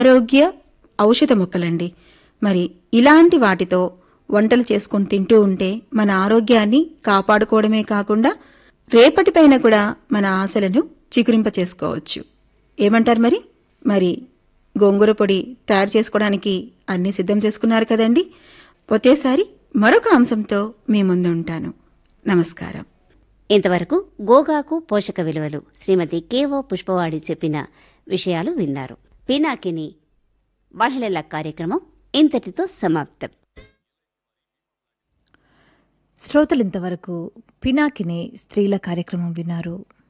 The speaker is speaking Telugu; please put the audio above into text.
ఆరోగ్య ఔషధ మొక్కలండి మరి ఇలాంటి వాటితో వంటలు చేసుకుని తింటూ ఉంటే మన ఆరోగ్యాన్ని కాపాడుకోవడమే కాకుండా రేపటిపైన కూడా మన ఆశలను చిగురింప చేసుకోవచ్చు ఏమంటారు మరి మరి గోంగూర పొడి తయారు చేసుకోవడానికి అన్ని సిద్ధం చేసుకున్నారు కదండి వచ్చేసారి మరొక అంశంతో మీ ముందు ఉంటాను నమస్కారం ఇంతవరకు గోగాకు పోషక విలువలు శ్రీమతి కేవో పుష్పవాడి చెప్పిన విషయాలు విన్నారు పినాకిని మహిళల కార్యక్రమం ఇంతటితో సమాప్తం శ్రోతలింతవరకు పినాకినే స్త్రీల కార్యక్రమం విన్నారు